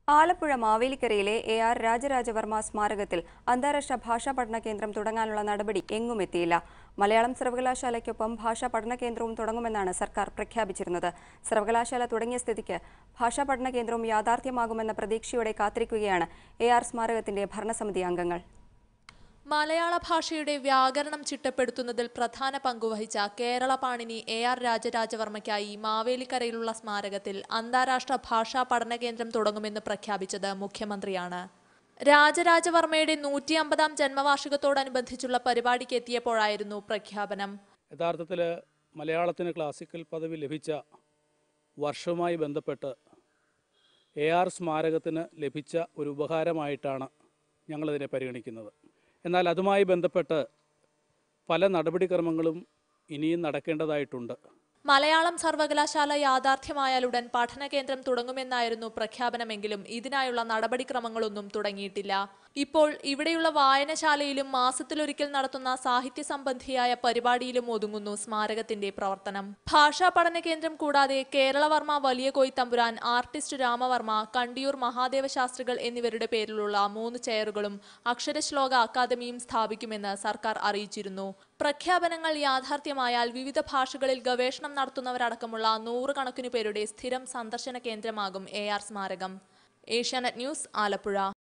ആലപ്പുഴ മാവേലിക്കരയിലെ A R Rajaraja Varma സ്മാരകത്തിൽ അന്താരാഷ്ട്ര ഭാഷാ പഠന കേന്ദ്രം തുടങ്ങാനുള്ള നടപടി എങ്ങുമെത്തിയില്ല മലയാളം സർവകലാശാലയ്ക്കൊപ്പം ഭാഷാ പഠന കേന്ദ്രവും തുടങ്ങുമെന്നാണ് സർക്കാർ പ്രഖ്യാപിച്ചിരുന്നത് സർവകലാശാല തുടങ്ങിയ സ്ഥിതിക്ക് ഭാഷാ പഠന കേന്ദ്രവും യാഥാർത്ഥ്യമാകുമെന്ന പ്രതീക്ഷയോടെ കാത്തിരിക്കുകയാണ് എ ആർ സ്മാരകത്തിന്റെ ഭരണസമിതി അംഗങ്ങൾ മലയാള ഭാഷയുടെ വ്യാകരണം ചിട്ടപ്പെടുത്തുന്നതിൽ പ്രധാന പങ്കുവഹിച്ച കേരള പാണിനി എ ആർ രാജരാജവർമ്മയ്ക്കായി മാവേലിക്കരയിലുള്ള സ്മാരകത്തിൽ അന്താരാഷ്ട്ര ഭാഷാ പഠന കേന്ദ്രം തുടങ്ങുമെന്ന് പ്രഖ്യാപിച്ചത് മുഖ്യമന്ത്രിയാണ് രാജരാജവർമ്മയുടെ നൂറ്റി അമ്പതാം ജന്മവാർഷികത്തോടനുബന്ധിച്ചുള്ള പരിപാടിക്ക് എത്തിയപ്പോഴായിരുന്നു പ്രഖ്യാപനം യഥാർത്ഥത്തിൽ മലയാളത്തിന് ക്ലാസിക്കൽ പദവി ലഭിച്ച വർഷവുമായി ബന്ധപ്പെട്ട് എ ആർ സ്മാരകത്തിന് ലഭിച്ച ഒരു ഉപകാരമായിട്ടാണ് ഞങ്ങളതിനെ പരിഗണിക്കുന്നത് എന്നാൽ അതുമായി ബന്ധപ്പെട്ട് പല നടപടിക്രമങ്ങളും ഇനിയും നടക്കേണ്ടതായിട്ടുണ്ട് മലയാളം സർവകലാശാല യാഥാർത്ഥ്യമായാലുടൻ പഠന കേന്ദ്രം തുടങ്ങുമെന്നായിരുന്നു പ്രഖ്യാപനമെങ്കിലും ഇതിനായുള്ള നടപടിക്രമങ്ങളൊന്നും തുടങ്ങിയിട്ടില്ല ഇപ്പോൾ ഇവിടെയുള്ള വായനശാലയിലും മാസത്തിലൊരിക്കൽ നടത്തുന്ന സാഹിത്യ സംബന്ധിയായ പരിപാടിയിലും ഒതുങ്ങുന്നു സ്മാരകത്തിന്റെ പ്രവർത്തനം ഭാഷാ പഠന കേന്ദ്രം കൂടാതെ കേരളവർമ്മ വലിയ കോയി തമ്പുരാൻ ആർട്ടിസ്റ്റ് രാമവർമ്മ കണ്ടിയൂർ മഹാദേവ ശാസ്ത്രികൾ എന്നിവരുടെ പേരിലുള്ള മൂന്ന് ചെയറുകളും അക്ഷരശ്ലോക അക്കാദമിയും സ്ഥാപിക്കുമെന്ന് സർക്കാർ അറിയിച്ചിരുന്നു പ്രഖ്യാപനങ്ങൾ യാഥാർത്ഥ്യമായാൽ വിവിധ ഭാഷകളിൽ ഗവേഷണം നടത്തുന്നവരടക്കമുള്ള നൂറുകണക്കിനു പേരുടെ സ്ഥിരം സന്ദർശന കേന്ദ്രമാകും എ ആർ സ്മാരകം ഏഷ്യാനെറ്റ് ന്യൂസ് ആലപ്പുഴ